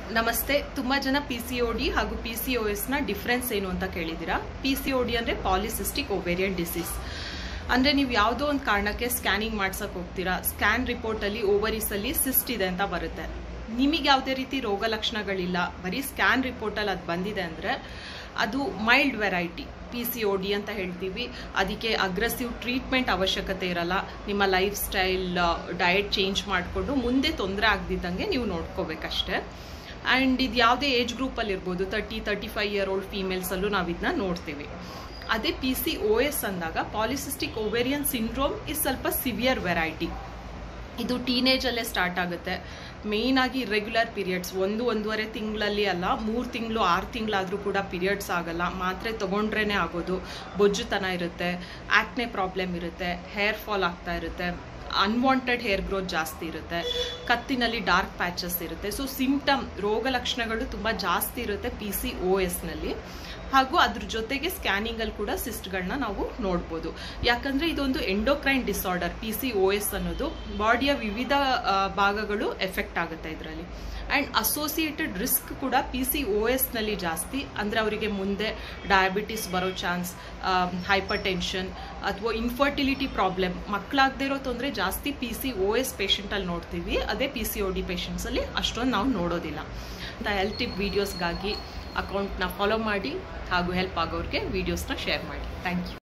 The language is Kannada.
ನಮಸ್ತೆ ತುಂಬಾ ಜನ ಪಿ ಸಿ ಒ ಡಿ ಹಾಗೂ ಪಿ ಸಿ ಒ ಎಸ್ ನ ಡಿಫ್ರೆನ್ಸ್ ಏನು ಅಂತ ಕೇಳಿದ್ದೀರಾ ಪಿ ಸಿ ಒ ಡಿ ಅಂದ್ರೆ ಪಾಲಿಸಿಸ್ಟಿಕ್ ಓವೇರಿಯನ್ ಡಿಸೀಸ್ ಅಂದ್ರೆ ನೀವು ಯಾವುದೋ ಒಂದು ಕಾರಣಕ್ಕೆ ಸ್ಕ್ಯಾನಿಂಗ್ ಮಾಡ್ಸಕ್ ಹೋಗ್ತೀರಾ ಸ್ಕ್ಯಾನ್ ರಿಪೋರ್ಟ್ ಅಲ್ಲಿ ಓವರೀಸ್ ಅಲ್ಲಿ ಸಿಸ್ಟ್ ಇದೆ ಅಂತ ಬರುತ್ತೆ ನಿಮಗೆ ಯಾವುದೇ ರೀತಿ ರೋಗ ಲಕ್ಷಣಗಳಿಲ್ಲ ಬರೀ ಸ್ಕ್ಯಾನ್ ರಿಪೋರ್ಟ್ ಅಲ್ಲಿ ಅದು ಬಂದಿದೆ ಅಂದ್ರೆ ಅದು mild variety P C O D ಅಂತ ಹೇಳ್ತೀವಿ ಅದಕ್ಕೆ ಅಗ್ರೆಸಿವ್ ಟ್ರೀಟ್ಮೆಂಟ್ ಅವಶ್ಯಕತೆ ಇರಲ್ಲ ನಿಮ್ಮ ಲೈಫ್ ಸ್ಟೈಲ್ ಡಯಟ್ ಚೇಂಜ್ ಮಾಡಿಕೊಂಡು ಮುಂದೆ ತೊಂದರೆ ಆಗದಿದ್ದಂಗೆ ನೀವು ನೋಡ್ಕೋಬೇಕಷ್ಟೇ ಆ್ಯಂಡ್ ಇದು ಯಾವುದೇ ಏಜ್ ಗ್ರೂಪಲ್ಲಿ ಇರ್ಬೋದು thirty thirty five year old ಫೀಮೇಲ್ಸಲ್ಲೂ ನಾವು ಇದನ್ನ ನೋಡ್ತೀವಿ ಅದೇ ಪಿ ಸಿ ಒ ಎಸ್ ಅಂದಾಗ ಪಾಲಿಸಿಸ್ಟಿಕ್ ಓವೇರಿಯನ್ ಸಿಂಡ್ರೋಮ್ ಇಸ್ ಸ್ವಲ್ಪ ಸಿವಿಯರ್ ವೆರೈಟಿ ಇದು ಟೀನೇಜಲ್ಲೇ ಸ್ಟಾರ್ಟ್ ಆಗುತ್ತೆ ಮೇಯ್ನ್ ಆಗಿ ಇರ್ರೆಗ್ಯುಲರ್ ಪೀರಿಯಡ್ಸ್ ಒಂದು ಒಂದೂವರೆ ತಿಂಗಳಲ್ಲಿ ಅಲ್ಲ ಮೂರು ತಿಂಗಳು ಆರು ತಿಂಗಳಾದರೂ ಕೂಡ ಪೀರಿಯಡ್ಸ್ ಆಗಲ್ಲ ಮಾತ್ರೆ ತೊಗೊಂಡ್ರೇ ಆಗೋದು ಬೊಜ್ಜುತನ ಇರುತ್ತೆ ಆಕ್ನೆ ಪ್ರಾಬ್ಲಮ್ ಇರುತ್ತೆ ಹೇರ್ ಫಾಲ್ ಆಗ್ತಾ ಇರುತ್ತೆ ಅನ್ವಾಂಟೆಡ್ ಹೇರ್ ಗ್ರೋತ್ ಜಾಸ್ತಿ ಇರುತ್ತೆ ಕತ್ತಿನಲ್ಲಿ ಡಾರ್ಕ್ ಪ್ಯಾಚಸ್ ಇರುತ್ತೆ ಸೊ ಸಿಂಪ್ಟಮ್ ರೋಗ ಲಕ್ಷಣಗಳು ತುಂಬ ಜಾಸ್ತಿ ಇರುತ್ತೆ ಪಿ ಸಿ ಒ ಎಸ್ನಲ್ಲಿ ಹಾಗೂ ಅದ್ರ ಜೊತೆಗೆ ಸ್ಕ್ಯಾನಿಂಗಲ್ಲಿ ಕೂಡ ಸಿಸ್ಟ್ಗಳನ್ನ ನಾವು ನೋಡ್ಬೋದು ಯಾಕಂದ್ರೆ ಇದೊಂದು endocrine disorder P C O S ಅನ್ನೋದು ಬಾಡಿಯ ವಿವಿಧ ಆ, ಭಾಗಗಳು ಎಫೆಕ್ಟ್ ಆಗುತ್ತೆ ಇದರಲ್ಲಿ ಆ್ಯಂಡ್ ಅಸೋಸಿಯೇಟೆಡ್ ರಿಸ್ಕ್ ಕೂಡ ಪಿ ಸಿ ಒ ಎಸ್ನಲ್ಲಿ ಜಾಸ್ತಿ ಅಂದರೆ ಅವರಿಗೆ ಮುಂದೆ ಡಯಾಬಿಟಿಸ್ ಬರೋ ಚಾನ್ಸ್ ಹೈಪರ್ ಟೆನ್ಷನ್ ಅಥವಾ ಇನ್ಫರ್ಟಿಲಿಟಿ ಪ್ರಾಬ್ಲಮ್ ಮಕ್ಕಳಾಗದೇ ಇರೋ ತೊಂದರೆ ಜಾಸ್ತಿ ಪಿ ಸಿ ಒ ಎಸ್ ಪೇಷಂಟಲ್ಲಿ ನೋಡ್ತೀವಿ ಅದೇ ಪಿ ಸಿ ಒ ಡಿ ಪೇಷಂಟ್ಸಲ್ಲಿ ಅಷ್ಟೊಂದು ನಾವು ನೋಡೋದಿಲ್ಲ ಅಂತ ಹೆಲ್ತ್ ಟಿಪ್ ವೀಡಿಯೋಸ್ಗಾಗಿ ಅಕೌಂಟ್ನ ಫಾಲೋ ಮಾಡಿ ಹಾಗೂ ಹೆಲ್ಪ್ ಆಗೋರಿಗೆ ವೀಡಿಯೋಸ್ನ ಶೇರ್ ಮಾಡಿ ಥ್ಯಾಂಕ್ ಯು